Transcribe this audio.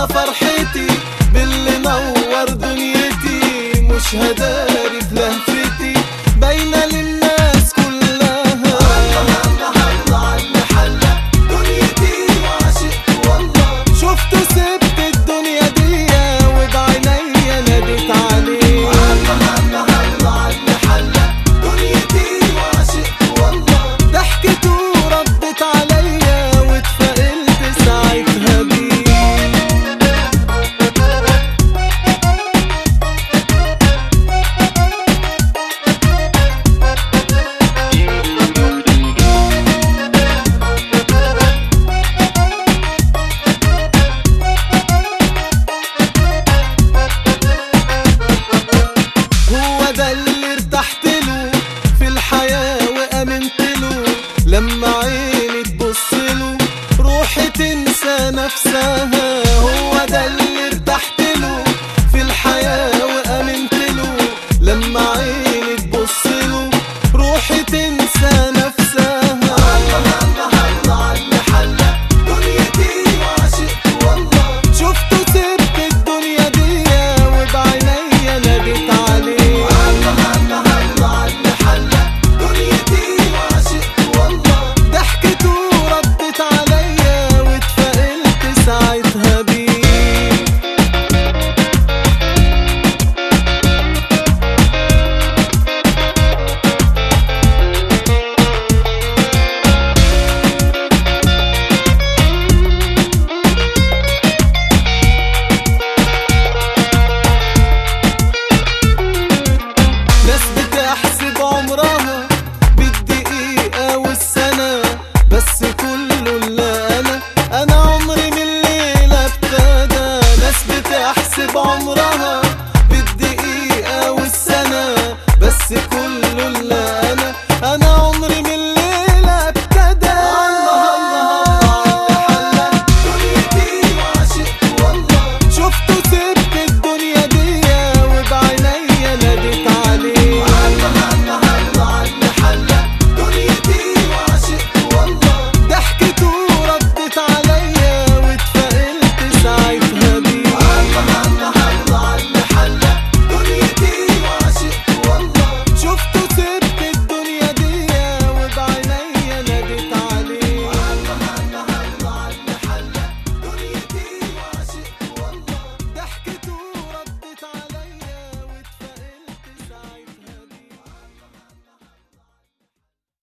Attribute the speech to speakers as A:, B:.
A: انا فرحتي باللي نور دنيتي مش هداري في لهفتي باينه للناس كلها شفته سبت الدنيا دي وبعينيا ناديت عليه ضحكته ردت عليا واتفائلت ساعتها بيه هو ده اللي ارتحت له في الحياة وأمنت له لما عيني تبص له روحي تنسى نفسها هو ده اللي ارتحت